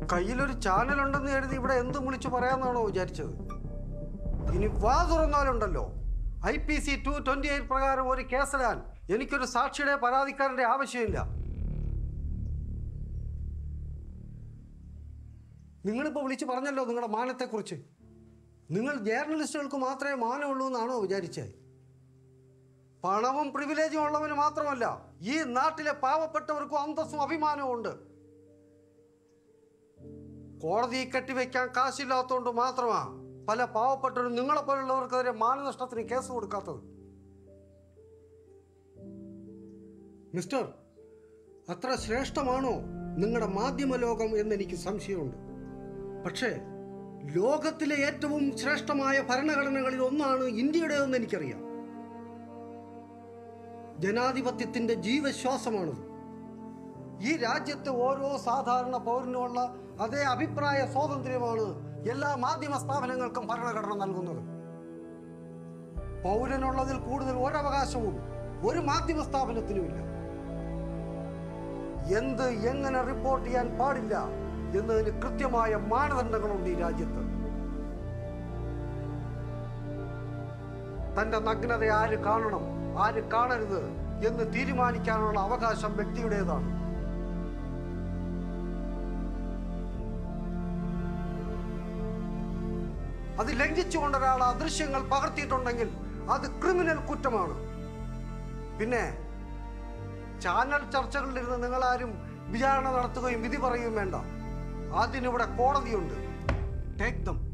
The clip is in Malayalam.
കയ്യിലൊരു ചാനൽ ഉണ്ടെന്ന് കരുതി ഇവിടെ എന്തും വിളിച്ചു പറയാമെന്നാണോ വിചാരിച്ചത് ഇനി വാ തുറന്നാലുണ്ടല്ലോ I P C two twenty eight പ്രകാരം ഒരു കേസിടാൻ എനിക്കൊരു സാക്ഷിയുടെ പരാതിക്കാരന്റെ ആവശ്യമില്ല നിങ്ങളിപ്പോൾ വിളിച്ചു പറഞ്ഞല്ലോ നിങ്ങളുടെ മാനത്തെക്കുറിച്ച് നിങ്ങൾ ജേർണലിസ്റ്റുകൾക്ക് മാത്രമേ മാനമുള്ളൂ എന്നാണോ വിചാരിച്ചത് പണവും പ്രിവിലേജും ഉള്ളവന് മാത്രമല്ല ഈ നാട്ടിലെ പാവപ്പെട്ടവർക്കും അന്തസ്സും അഭിമാനവും ഉണ്ട് കോടതി കെട്ടിവെക്കാൻ കാശില്ലാത്തതുകൊണ്ട് മാത്രമാ പല പാവപ്പെട്ടവരും നിങ്ങളെ പോലുള്ളവർക്കെതിരെ മാനനഷ്ടത്തിന് കേസ് കൊടുക്കാത്തത് മിസ്റ്റർ അത്ര ശ്രേഷ്ഠമാണോ നിങ്ങളുടെ മാധ്യമ ലോകം എന്നെനിക്ക് സംശയമുണ്ട് പക്ഷേ ലോകത്തിലെ ഏറ്റവും ശ്രേഷ്ഠമായ ഭരണഘടനകളിൽ ഒന്നാണ് ഇന്ത്യയുടേതെന്ന് എനിക്കറിയാം ജനാധിപത്യത്തിന്റെ ജീവശ്വാസമാണത് ഈ രാജ്യത്തെ ഓരോ സാധാരണ പൗരനുമുള്ള അതേ അഭിപ്രായ സ്വാതന്ത്ര്യമാണ് എല്ലാ മാധ്യമ സ്ഥാപനങ്ങൾക്കും ഭരണഘടന നൽകുന്നത് പൗരനുള്ളതിൽ കൂടുതൽ ഒരവകാശവും ഒരു മാധ്യമ സ്ഥാപനത്തിനുമില്ല എന്ത് എങ്ങനെ റിപ്പോർട്ട് ചെയ്യാൻ പാടില്ല എന്നതിന് കൃത്യമായ മാനദണ്ഡങ്ങളുണ്ട് ഈ രാജ്യത്ത് തന്റെ നഗ്നത ആര് കാണണം ആര് കാണരുത് എന്ന് തീരുമാനിക്കാനുള്ള അവകാശം വ്യക്തിയുടേതാണ് അത് ലംഘിച്ചുകൊണ്ട് ഒരാൾ ആ ദൃശ്യങ്ങൾ പകർത്തിയിട്ടുണ്ടെങ്കിൽ അത് ക്രിമിനൽ കുറ്റമാണ് പിന്നെ ചാനൽ ചർച്ചകളിലിരുന്ന് നിങ്ങളാരും വിചാരണ നടത്തുകയും വിധി പറയുകയും വേണ്ട അതിനിവിടെ കോടതിയുണ്ട് ടേക്ക് ദം